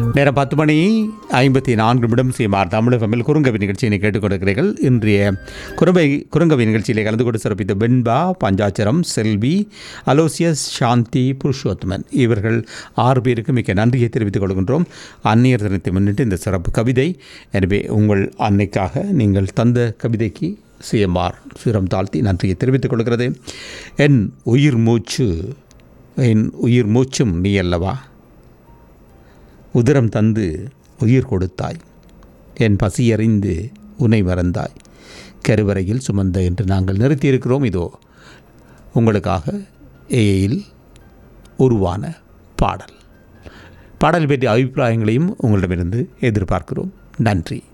நேரம் பத்து மணி ஐம்பத்தி நான்கு நிமிடம் சீமார் தமிழகமில் குறுங்கவி நிகழ்ச்சியினை கேட்டுக் கொடுக்கிறீர்கள் இன்றைய குறும்பை குறுங்கவி நிகழ்ச்சியிலே கலந்து கொண்டு சிறப்பித்த வெண்பா பஞ்சாச்சரம் செல்வி அலோசியஸ் சாந்தி புருஷோத்தமன் இவர்கள் ஆறு பேருக்கு மிக்க நன்றியை தெரிவித்துக் கொள்கின்றோம் அந்நியர் தினத்தை முன்னிட்டு இந்த சிறப்பு கவிதை எனவே உங்கள் அன்னைக்காக நீங்கள் தந்த கவிதைக்கு சிஎம்ஆர் சிரம் தாழ்த்தி நன்றியை தெரிவித்துக் கொள்கிறது என் உயிர் மூச்சு என் உயிர் மூச்சும் நீ அல்லவா உதிரம் தந்து உயிர் கொடுத்தாய் என் பசியறிந்து உன்னை மறந்தாய் கருவறையில் சுமந்த என்று நாங்கள் நிறுத்தியிருக்கிறோம் இதோ உங்களுக்காக ஏயில் உருவான பாடல் பாடல் பற்றிய அபிப்பிராயங்களையும் உங்களிடமிருந்து எதிர்பார்க்கிறோம் நன்றி